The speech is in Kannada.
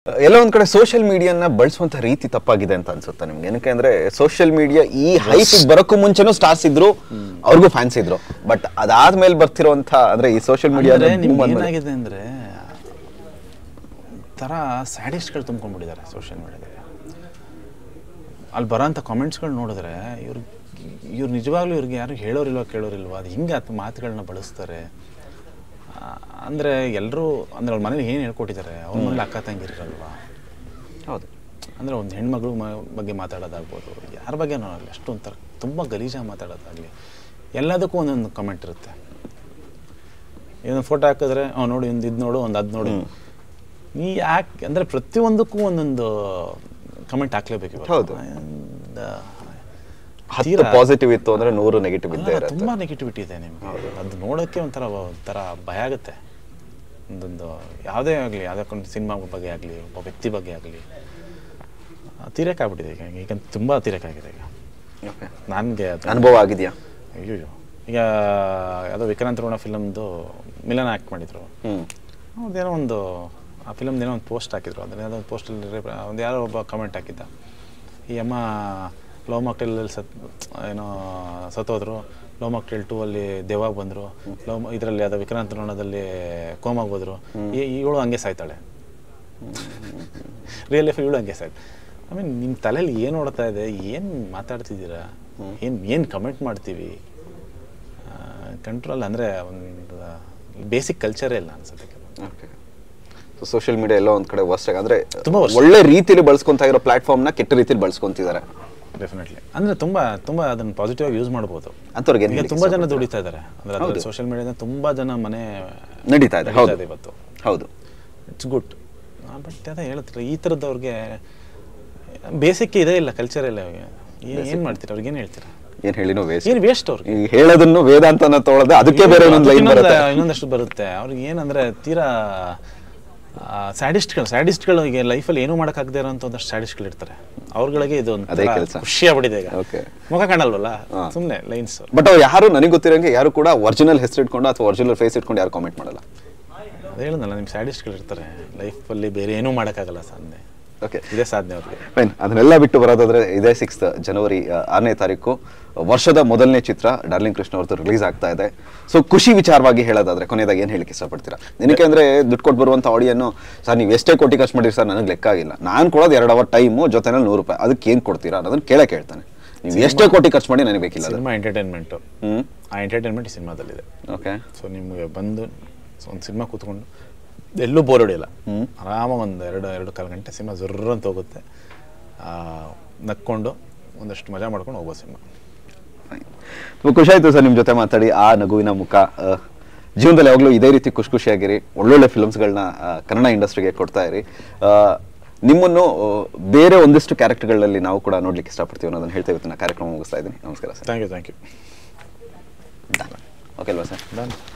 ಎಲ್ಲ ಒಂದ್ ಕಡೆ ಸೋಷಿಯಲ್ ಮೀಡಿಯಾನ ಬಳಸುವಂತ ರೀತಿ ತಪ್ಪಾಗಿದೆ ಅಂತ ಅನ್ಸುತ್ತೆ ನಿಮ್ಗೆ ಏನಕ್ಕೆ ಅಂದ್ರೆ ಸೋಷಿಯಲ್ ಮೀಡಿಯಾ ಈ ಹೈಪ್ ಬರೋಕ್ಕೂ ಮುಂಚೆನೂ ಸ್ಟಾರ್ಸ್ ಇದ್ರು ಅವ್ರಿಗೂ ಫ್ಯಾನ್ಸ್ ಇದ್ರು ಬಟ್ ಅದಾದ್ಮೇಲೆ ಬರ್ತಿರೋಂಥ ಅಂದ್ರೆ ಈ ಸೋಷಿಯಲ್ ಮೀಡಿಯಾ ಅಂದ್ರೆ ನಿಮ್ಗೆ ಏನಾಗಿದೆ ಅಂದ್ರೆ ಥರ ಸ್ಯಾಡಿಸ್ಟ್ಗಳು ತುಂಬ್ಕೊಂಡ್ಬಿಟ್ಟಿದ್ದಾರೆ ಸೋಷಿಯಲ್ ಮೀಡಿಯಾದಲ್ಲಿ ಅಲ್ಲಿ ಬರೋಂಥ ಕಾಮೆಂಟ್ಸ್ಗಳು ನೋಡಿದ್ರೆ ಇವ್ರು ಇವ್ರು ನಿಜವಾಗ್ಲೂ ಇವ್ರಿಗೆ ಯಾರು ಹೇಳೋರಿಲ್ವ ಕೇಳೋರಿಲ್ವ ಅದು ಹಿಂಗೆ ಅದು ಮಾತುಗಳನ್ನ ಬಳಸ್ತಾರೆ ಆ, ಅಂದ್ರೆ ಎಲ್ಲರೂ ಅಂದ್ರೆ ಅವ್ರ ಮನೇಲಿ ಏನು ಹೇಳ್ಕೊಟ್ಟಿದ್ದಾರೆ ಅವ್ರ ಮನೇಲಿ ಅಕ್ಕ ತಂಗಿರಲ್ವಾ ಹೌದು ಅಂದರೆ ಒಂದು ಹೆಣ್ಮಗಳು ಮ ಬಗ್ಗೆ ಮಾತಾಡೋದಾಗ್ಬೋದು ಯಾರ ಬಗ್ಗೆನೂ ಆಗಲಿ ಅಷ್ಟೊಂಥರ ತುಂಬ ಗಲೀಜಾಗಿ ಮಾತಾಡೋದಾಗಲಿ ಎಲ್ಲದಕ್ಕೂ ಒಂದೊಂದು ಕಮೆಂಟ್ ಇರುತ್ತೆ ಏನೋ ಫೋಟೋ ಹಾಕಿದ್ರೆ ಅವ್ನು ನೋಡಿ ಒಂದು ಇದು ನೋಡು ಒಂದು ಅದು ನೋಡು ನೀ ಯಾಕೆ ಅಂದರೆ ಪ್ರತಿಯೊಂದಕ್ಕೂ ಒಂದೊಂದು ಕಮೆಂಟ್ ಹಾಕ್ಲೇಬೇಕು ಇವಾಗ. ಹೌದು. And, ಹತ್ತು ತೀರಾ- ಪಾಸಿಟಿವ್ ಇತ್ತು ಅಂದ್ರೆ ನೂರು ನೆಗೆಟಿವ್ ಇದ್ದೇ ಅಲ್ಲ, ಇರುತ್ತೆ ತುಂಬಾ ನೆಗೆಟಿವಿಟಿ ಇದೆ ನಿಮಗೆ ಅದು ನೋಡೋಕ್ಕೆ ಒಂಥರ ಒಂಥರ ಭಯ ಆಗುತ್ತೆ ಒಂದೊಂದು ಯಾವುದೇ ಆಗಲಿ ಯಾವುದೇ ಒಂದು ಸಿನಿಮಾ ಬಗ್ಗೆ ಆಗಲಿ ಒಬ್ಬ ವ್ಯಕ್ತಿ ಬಗ್ಗೆ ಆಗಲಿ ತೀರಕ್ಕೆ ಆಗ್ಬಿಟ್ಟಿದೆ ಈಗ ಈಗ ತುಂಬ ತೀರಕ್ಕೆ ಆಗಿದೆ ಈಗ Okay. ನನಗೆ ಅನುಭವ ಆಗಿದೆಯಾ ಅಯ್ಯೋ ಈಗ ಯಾವುದೋ ವಿಕ್ರಾಂತ್ ರೋಣ ಫಿಲಮ್ದು ಮಿಲನ ಆ್ಯಕ್ಟ್ ಮಾಡಿದ್ರು ಹ್ಮ್ ಅದೇನೋ ಒಂದು ಆ ಫಿಲಮ್ದು ಏನೋ ಒಂದು ಪೋಸ್ಟ್ ಹಾಕಿದ್ರು ಅದನ್ನ ಯಾವುದೋ ಒಂದು ಪೋಸ್ಟಲ್ಲಿ ಒಂದು ಯಾರೋ ಒಬ್ಬ ಕಮೆಂಟ್ ಹಾಕಿದ್ದ ಈ ಅಮ್ಮ ಲವ್ ಮಾಕ್ಟೇಲಲ್ಲಿ ಸತ್ ಏನೋ ಸತ್ತೋದ್ರು ಲವ್ ಮಾಕ್ಟೇಲ್ ಟೂ ಅಲ್ಲಿ ದೇವಾಗ ಬಂದರು ಲವ್ ಇದರಲ್ಲಿ ಯಾವುದೋ ವಿಕ್ರಾಂತ್ ರೋಣದಲ್ಲಿ ಕೋಮಾಗಿ ಹೋದ್ರು ಈ- ಇವಳು ಹಂಗೆ ಸಾಯ್ತಾಳೆ ರಿಯಲ್ ಲೈಫ್ ಇವಳು ಹಂಗೆ ಸಾಯ್ತು ಐ ಮೀನ್ ನಿಮ್ಮ ತಲೆಯಲ್ಲಿ ಏನು ಓಡ್ತಾ ಇದೆ ಏನು ಮಾತಾಡ್ತಿದ್ದೀರಾ ಏನು ಏನು ಕಮೆಂಟ್ ಮಾಡ್ತೀವಿ ಕಂಟ್ರೋಲ್ ಅಂದರೆ ಒಂದು ಬೇಸಿಕ್ ಕಲ್ಚರೇ ಇಲ್ಲ ಅನ್ಸುತ್ತೆ ಕೆಲವು. ಓಕೆ ಸೋಷಿಯಲ್ ಮೀಡಿಯಾ ಎಲ್ಲ ಒಂದ್ ಕಡೆ ವರ್ಸ್ಟ್ ಅಂದ್ರೆ ತುಂಬಾ worst. ಒಳ್ಳೆ ರೀತಿಲಿ ಬಳಸ್ಕೊಂತ ಇರೋ ಪ್ಲಾಟ್ಫಾರ್ಮ್ ನ ಕೆಟ್ಟ ರೀತಿಲಿ ಬಳಸ್ಕೊಂತಿದ್ದಾರೆ ಡೆಫಿನೆಟ್ಲಿ ಅಂದರೆ ತುಂಬ ತುಂಬ ಅದನ್ನು ಪಾಸಿಟಿವ್ ಆಗಿ ಯೂಸ್ ಮಾಡ್ಬೋದು ಅಂಥವ್ರಿಗೆ ಏನ್ ಈಗ ಹೇಳಿಕ್ಕೆ ತುಂಬ ಜನ ಇಷ್ಟಪಡ್ತೀರಾ? ದುಡಿತಾ ಇದ್ದಾರೆ ಅಂದರೆ ಹೌದು. ಸೋಷಿಯಲ್ ಮೀಡಿಯಾದ ತುಂಬ ಜನ ಮನೆ ನಡೀತಾ ಇದೆ ಹೌದು ಇವತ್ತು ಹೌದು ಇಟ್ಸ್ ಗುಡ್ ಬಟ್ ಅದೇ ಹೇಳ್ತಾರೆ ಈ ಥರದವ್ರಿಗೆ ಬೇಸಿಕ್ ಇದೇ ಇಲ್ಲ ಕಲ್ಚರ್ ಇಲ್ಲ ಏನು ಮಾಡ್ತೀರಾ ಅವ್ರಿಗೆ ಏನು ಹೇಳ್ತೀರಾ ಏನ್ ಹೇಳಿನೋ ವೇಸ್ಟ್ ಏನು ವೇಸ್ಟ್ ಅವ್ರಿಗೆ ಈಗ ಹೇಳೋದನ್ನು ವೇದಾಂತನ ತೊಳೆದೆ ಅದಕ್ಕೆ ಬೇರೆ ಒಂದೊಂದು ಲೈನ್ ಇನ್ನೊಂದು- ಬರುತ್ತೆ ಇನ್ನೊಂದಷ್ಟು ಬರುತ್ತೆ ಅವ್ರಿಗೆ ಏನಂದ್ರೆ ತೀರಾ ಸ್ಯಾಡಿಸ್ಟ್ಗಳು ಸ್ಯಾಡಿಸ್ಟ್ಗಳು ಈಗ ಲೈಫಲ್ಲಿ ಏನೂ ಮಾಡೋಕ್ಕಾಗದೇ ಇರೋಂಥ ಒಂದಷ್ಟು ಸ್ಯಾಡಿಸ್ಟ್ಗಳು ಇರ್ತಾರೆ ಅವ್ರಗಳಿಗೆ ಇದು ಒಂದು ಅದೇ ಕೆಲ್ಸ. ಖುಷಿ ಆಗ್ಬಿಟ್ಟಿದೆ ಈಗ Okay. ಮುಖ ಕಾಣಲ್ವಲ್ಲ ಹಾ. ಸುಮ್ಮನೆ ಲೈನ್ಸ್ ಬಟ್ ಅವ್ರು ಯಾರು ನನಗೆ ಗೊತ್ತಿರೋಂಗೆ ಯಾರು ಕೂಡ ಒರಿಜಿನಲ್ ಹೆಸರು ಇಟ್ಕೊಂಡು ಅಥವಾ ಒರಿಜಿನಲ್ ಫೇಸ್ ಇಟ್ಕೊಂಡು ಯಾರು ಕಾಮೆಂಟ್ ಮಾಡಲ್ಲ ಅದೇ ಹೇಳಿದ್ನಲ್ಲ ನಿಮ್ಮ ಸ್ಯಾಡಿಸ್ಟ್ಗಳು ಇರ್ತಾರೆ ಲೈಫಲ್ಲಿ ಬೇರೆ ಏನೂ ಮಾಡೋಕ್ಕಾಗಲ್ಲ ಸಾಧನೆ ಓಕೆ ಇದೇ ಸಾಧನೆ ಅವ್ರಿಗೆ ಫೈನ್ ಅದನ್ನೆಲ್ಲ ಬಿಟ್ಟು ಬರೋದಾದ್ರೆ ಇದೇ ಸಿಕ್ಸ್ತ್ ಜನವರಿ ಆ, ಆರನೇ ತಾರೀಕು ವರ್ಷದ ಮೊದಲನೇ ಚಿತ್ರ ಡಾರ್ಲಿಂಗ್ ಕೃಷ್ಣ ಅವ್ರದ್ದು ರಿಲೀಸ್ ಆಗ್ತಾ ಇದೆ ಸೊ ಖುಷಿ ವಿಚಾರವಾಗಿ ಹೇಳೋದಾದ್ರೆ ಕೊನೆಯದಾಗಿ ಏನು ಹೇಳಿಕ್ಕೆ ಇಷ್ಟಪಡ್ತೀರಾ ಏನಕ್ಕೆ ಅಂದ್ರೆ ದುಡ್ಡು ಕೊಟ್ಟು ಬರುವಂಥ ಆಡಿಯನ್ನು ಸರ್ ನೀವು ಎಷ್ಟೇ ಕೋಟಿ ಖರ್ಚು ಮಾಡಿರಿ ಸರ್ ನನಗೆ ಲೆಕ್ಕ ಆಗಿಲ್ಲ ನಾನು ಕೊಡೋದು ಎರಡು ಅವರ್ ಟೈಮು ಜೊತೆನಲ್ಲಿ ನೂರು ರೂಪಾಯಿ ಅದಕ್ಕೆ ಏನು ಕೊಡ್ತೀರಾ ಅನ್ನೋದನ್ನ ಕೇಳೇ ಕೇಳ್ತಾನೆ ನೀವು ಎಷ್ಟೇ ಕೋಟಿ ಖರ್ಚು ಮಾಡಿ ನನಗೆ ಬೇಕಿಲ್ಲ ಅದು ಸಿನಿಮಾ ಎಂಟರ್ಟೈನ್ಮೆಂಟು ಹ್ಞೂ ಆ ಎಂಟರ್ಟೈನ್ಮೆಂಟ್ ಈ ಸಿನಿಮಾದಲ್ಲಿದೆ ಓಕೆ ಸೊ ನಿಮಗೆ ಬಂದು ಒಂದು ಸಿನಿಮಾ ಕೂತ್ಕೊಂಡು ಎಲ್ಲೂ ಬೋರ್ ಹೊಡಿಯಲ್ಲ ಹ್ಮ್. ಆರಾಮಾಗಿ ಒಂದು ಎರಡು ಎರಡು ಕಾಲು ಗಂಟೆ ಸಿನಿಮಾ ಜರ್ರ ಅಂತ ಹೋಗುತ್ತೆ ಆ, ನಕ್ಕೊಂಡು ಒಂದಷ್ಟು ಮಜಾ ಮಾಡ್ಕೊಂಡು ಹೋಗ್ಬೋದು ಸಿನಿಮಾ ತುಂಬ ಖುಷಿ ಆಯ್ತು ಸರ್ ನಿಮ್ಮ ಜೊತೆ ಮಾತಾಡಿ ಆ ನಗುವಿನ ಮುಖ ಆ, ಜೀವನದಲ್ಲಿ ಯಾವಾಗಲೂ ಇದೇ ರೀತಿ ಖುಷಿ ಖುಷಿಯಾಗಿರಿ ಒಳ್ಳೊಳ್ಳೆ ಫಿಲ್ಮ್ಸ್ಗಳನ್ನ ಕನ್ನಡ ಇಂಡಸ್ಟ್ರಿಗೆ ಕೊಡ್ತಾ ಇರಿ ಆ, ನಿಮ್ಮನ್ನು ಆ, ಬೇರೆ ಒಂದಿಷ್ಟು ಕ್ಯಾರೆಕ್ಟರ್ಗಳಲ್ಲಿ ನಾವು ಕೂಡ ನೋಡ್ಲಿಕ್ಕೆ ಇಷ್ಟಪಡ್ತೀವಿ ಅನ್ನೋದನ್ನ ಹೇಳ್ತಾ ಇವತ್ತಿನ ಕಾರ್ಯಕ್ರಮ ಮುಗಿಸ್ತಾ ಇದ್ದೀನಿ ನಮಸ್ಕಾರ sir thank you thank you okay ಅಲ್ವಾ ಸರ್ ಡನ್